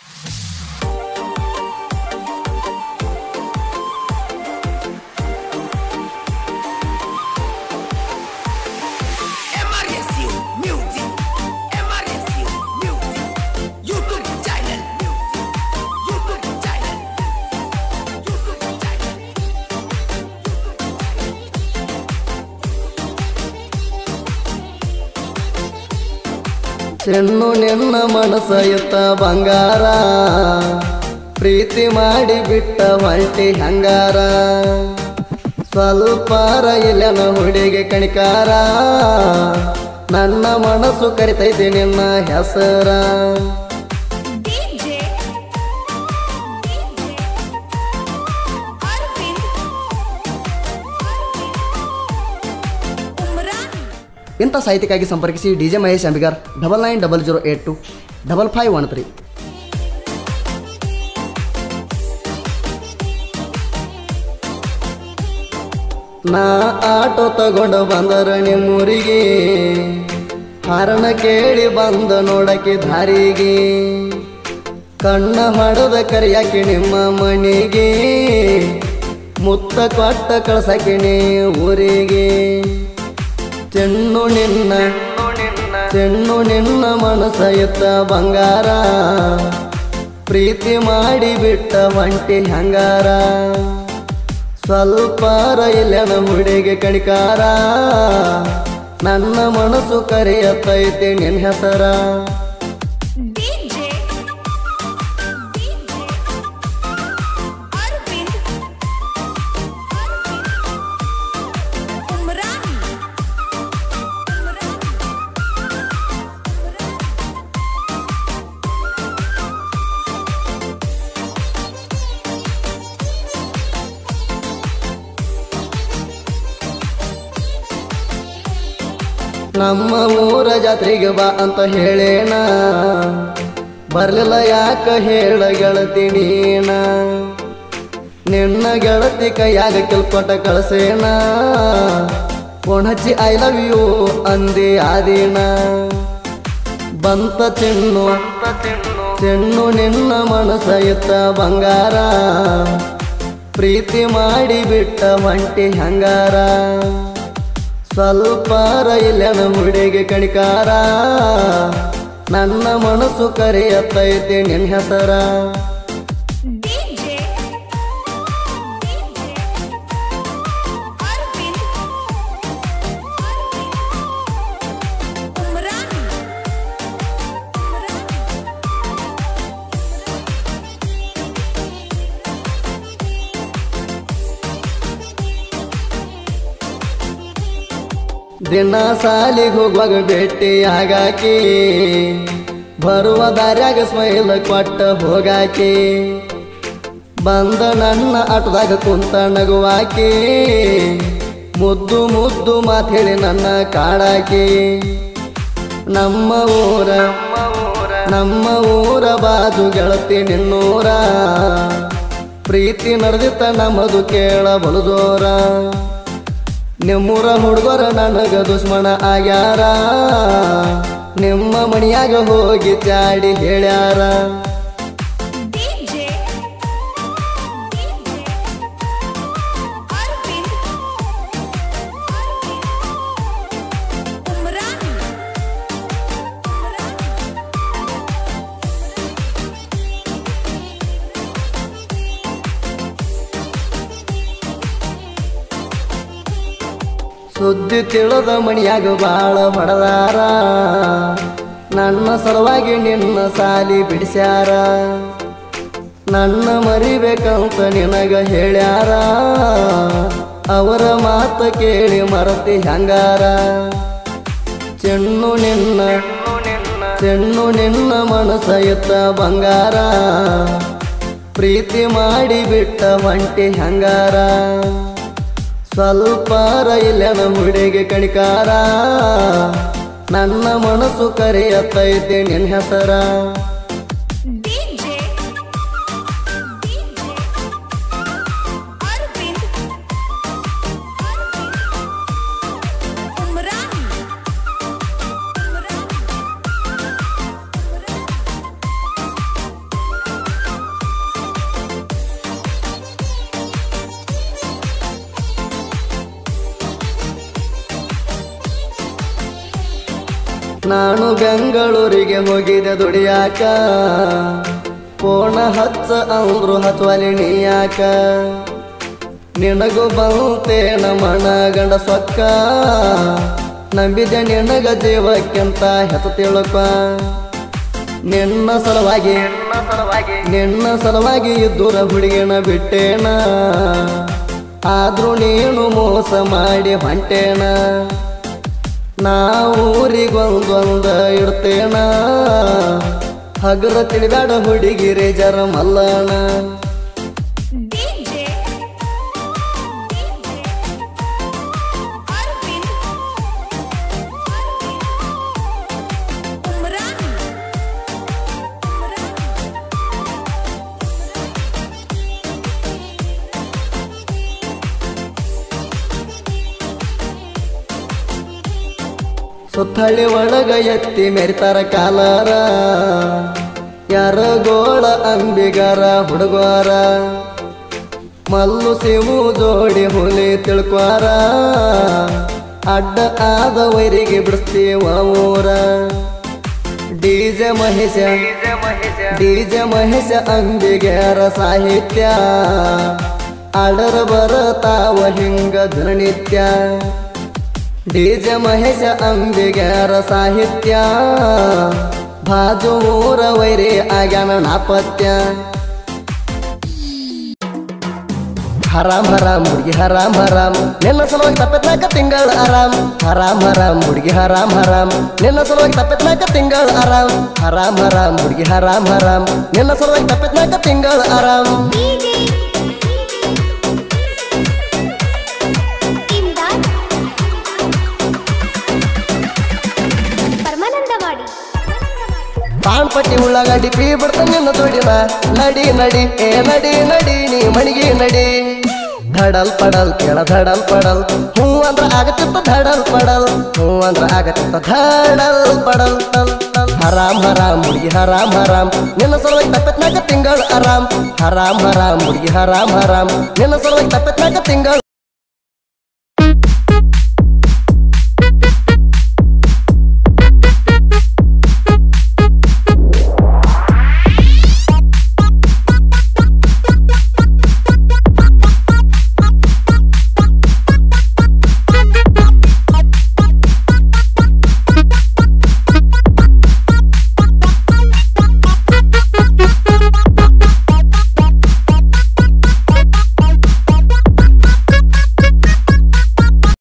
MRSU Music MRSU Music YouTube channel Music YouTube channel YouTube channel Chennu ನಿನ್ನ ಮನಸ ಎತ್ತ ಬಂಗಾರ ಪ್ರೀತಿ ಮಾಡಿ ಬಿಟ್ಟ ಹೊಂಟಿ ಹಂಗಾರ ಸ್ವಲ್ಪಾರ ಇಲ್ಲನ ಹುಡುಗಿ ಕಣಿಕಾರ ನನ್ನ ಮನಸ್ಸು ಕರಿತೈತಿ ನಿನ್ನ ಹೆಸರ DJ Arvind Umran ಇಂಥ ಸಾಹಿತ್ಯಕ್ಕಾಗಿ ಸಂಪರ್ಕಿಸಿ D J Mahesh Ambigar double nine double zero eight two double five one three ನಾ ಆಟೋ ತಗೊಂಡು ಬಂದರ ನಿಮ್ಮೂರಿಗೆ ಹಾರಣ ಕೇಳಿ ಬಂದ ನೋಡಕ್ಕೆ ದಾರಿಗೆ ಕಣ್ಣ ಹೊಡೆದ ಕರಿಯಾಕಿ ನಿಮ್ಮ ಮನೆಗೆ ಮುತ್ತ ಕೊಟ್ಟ ಕಳ್ಸಕ್ಕೆ ನೀ ಊರಿಗೆ ಚೆನ್ನು ನಿನ್ನ ಚೆನ್ನು ನಿನ್ನ ಮನಸ ಎತ್ತ ಬಂಗಾರ ಪ್ರೀತಿ ಮಾಡಿ ಬಿಟ್ಟ ಒಂಟಿ ಹಂಗಾರ ಸ್ವಲ್ಪ ಇಲ್ಲನ ಹುಡುಗಿ ಕಣಿಕಾರ ನನ್ನ ಮನಸ್ಸು ಕರೆಯತ್ತೈತಿ ನಿನ್ನ ಹೆಸರ DJ Arvind Umran ನಮ್ಮ ಊರ ಜಾತ್ರೆಗೆ ಬಾ ಅಂತ ಹೇಳೇನ ಬರ್ಲಿಲ್ಲ ಯಾಕ ಹೇಳ ಗೆಳತಿ ನೀನ ನಿನ್ನ ಗೆಳತಿ ಕೈಯಾಗ ಕಿಲ್ಕೊಟ ಕಳಸೇನ ಫೋನ್ ಹಚ್ಚಿ ಐ ಲವ್ ಯು ಅಂದಿ ಆದಿನ ಬಂತ ಚೆನ್ನು ಚೆನ್ನು ನಿನ್ನ ಮನಸ ಎತ್ತ ಬಂಗಾರ ಪ್ರೀತಿ ಮಾಡಿ ಬಿಟ್ಟ ಒಂಟಿ ಹಂಗಾರ ಸ್ವಲ್ಪ ಇಲ್ಲನ ಹುಡುಗಿ ಕಣಿಕಾರ ನನ್ನ ಮನಸ್ಸು ಕರೆಯತ್ತೈತಿ ನಿನ್ನ ಹೆಸರ DJ Arvind Umran ದಿನ ಸಾಲಿಗೆ ಹೋಗುವಾಗ ಭೇಟಿ ಆಗಾಕಿ ಬರುವ ದಾರ್ಯಾಗ ಸ್ಮೈಲ್ ಕೊಟ್ಟ ಹೋಗಾಕಿ ಬಂದ ನನ್ನ ಆಟದಾಗ ಕುಂತ ನಗುವಾಕಿ ಮುದ್ದು ಮುದ್ದು ಮಾತ್ ಹೇಳಿ ನನ್ನ ಕಾಡಾಕಿ ನಮ್ಮ ಊರ ನಮ್ಮ ಊರ ಬಾಜು ಗೆಳತಿ ನಿನ್ನೂರ ಪ್ರೀತಿ ನಡೆದಿತ್ತ ನಮ್ಮದು ಕೇಳ ಬಲು ಜೋರ ನಿಮ್ಮೂರ ಹುಡುಗರ ನನಗ ದುಶ್ಮನ ಆಗ್ಯಾರ ನಿಮ್ಮ ಮಣಿಯಾಗ ಹೋಗಿ ಚಾಡಿ ಹೇಳ್ಯಾರ DJ Arvind Umran ಸುದ್ದಿ ತಿಳಿದ ಮಣಿಯಾಗ ಬಾಳ ಹೊಡೆದಾರ ನನ್ನ ಸಲುವಾಗಿ ನಿನ್ನ ಸಾಲಿ ಬಿಡಿಸ್ಯಾರ ನನ್ನ ಮರಿಬೇಕಂತ ನಿನಗ ಹೇಳ್ಯಾರ ಅವರ ಮಾತ ಕೇಳಿ ಮರತಿ ಹಂಗಾರ ಚೆನ್ನು ನಿನ್ನ ಚೆನ್ನು ನಿನ್ನ ಮನಸ ಎತ್ತ ಬಂಗಾರ ಪ್ರೀತಿ ಮಾಡಿ ಬಿಟ್ಟ ಒಂಟಿ ಹಂಗಾರ ಸ್ವಲ್ಪ ಇಲ್ಲನ ಹುಡುಗಿ ಕಣಿಕಾರ ನನ್ನ ಮನಸ್ಸು ಕರೆಯತ್ತೈತಿ ನಿನ್ನ ಹೆಸರ DJ Arvind Umran ನಾನು ಬೆಂಗಳೂರಿಗೆ ಹೋಗಿದ್ದೆ ದುಡಿಯಾಕ ಪೋಣ ಹಚ್ಚ ಅಂದ್ರು ಹಚ್ಚುವಲಿ ನೀಯಾಕ ನಿನಗೂ ಬಂತೇನ ಮಣ ಗಂಡ ಸೊಕ್ಕ ನಂಬಿದೆ ನಿನಗ ಜೀವಕ್ಕಿಂತ ಹೆತ್ತು ತಿಳ್ಕ ನಿನ್ನ ಸಲುವಾಗಿ ನಿನ್ನ ಸಲುವಾಗಿ ದೂರ ಹುಡುಗಿನ ಬಿಟ್ಟೇನ ಆದ್ರೂ ನೀನು ಮೋಸ ಮಾಡಿ ಹೊಂಟೇನ ನಾ ಊರಿಗೊಂದೊಂದ ಇಡ್ತೇನ ಹಗರ ತಿಳಿದಾಡ ಹುಡುಗಿರೆ ಜರ ಮಲ್ಲಣ DJ DJ Arvind Umran ಸುತ್ತಳ್ಳಿ ಒಳಗ ಎತ್ತಿ ಮೆರಿತಾರ ಕಾಲಾರ ಯಾರ ಗೋಳ ಅಂಬಿಗಾರ ಹುಡುಗಾರ ಮಲ್ಲು ಸಿವು ಜೋಡಿ ಹುಲಿ ತಿಳ್ಕ್ವಾರ ಅಡ್ಡ ಆದ ವೈರಿಗೆ ಬಿಡಿಸ್ತೀವ ಊರ ಡಿಜೆ ಮಹೇಶ ಡಿಜೆ ಮಹೇಶ ಅಂಬಿಗ್ಯಾರ ಸಾಹಿತ್ಯ ಅಡರ ಬರತಾವ ಹಿಂಗ ದಿನನಿತ್ಯ ಡಿಜೆ ಮಹೇಶ ಅಂಬಿಗ್ಯಾರ ಸಾಹಿತ್ಯ ಬಾಜು ಊರ ವೈರಿ ಆಗ್ಯಾನ ನಾಪತ್ಯ ಹರಾಮ್ ಹರಾಮ್ ಹುಡುಗಿ ಹರಾಮ್ ಹರಾಮ್ ನಿನ್ನ ಸಲುವಾಗಿ ತಪ್ಪತ್ನಾಕ ತಿಂಗಳ ಆರಾಮ್ ಹರಾಮ್ ಹರಾಮ್ ಹುಡುಗಿ ಹರಾಮ್ ಹರಾಮ್ ನಿನ್ನ ಸಲುವಾಗಿ ತಪ್ಪತ್ನಾಕ ತಿಂಗಳ ಆರಾಮ್ ಹರಾಮ್ ಹರಾಮ್ ಹುಡುಗಿ ಹರಾಮ್ ಹರಾಮ್ ನಿನ್ನ ಸಲುವಾಗಿ ತಪ್ಪತ್ನಾಕ ತಿಂಗಳ ಆರಾಮ್ DJ Imdad ಪರಮಾನಂದವಾಡಿ ಪಾಣ್ಪಟ್ಟಿ ಉಳ್ಳಾಗಡ್ಡಿ ಪೀ ಬಿಡ್ತ ನಿನ್ನ ತೋಡಿನ ನಡಿ ನಡಿ ಏ ನಡಿ ನಡಿ ನೀ ಮಣಿಗೆ ನಡಿ ಧಡಲ್ ಪಡಲ್ ಕೆಳ ಧಡಲ್ ಪಡಲ್ ಹೂ ಅಂದ್ರ ಆಗತ್ತಿತ್ತ ಧಡಲ್ ಪಡಲ್ ಹೂ ಅಂದ್ರ ಆಗತ್ತಿತ್ತ ಧಡಲ್ ಪಡಲ್ ಟಲ್ ಟಲ್ ಹರಾಮ್ ಹರಾಮ್ ಹುಡುಗಿ ಹರಾಮ್ ಹರಾಮ್ ನಿನ್ನ ಸಲುವಾಗಿ ತಪ್ಪತ್ನಾಕ ತಿಂಗಳ ಆರಾಮ್ ಹರಾಮ್ ಹರಾಮ್ ಹುಡುಗಿ ಹರಾಮ್ ಹರಾಮ್ ನಿನ್ನ ಸಲುವಾಗಿ ತಪ್ಪತ್ನಾಕ ತಿಂಗಳ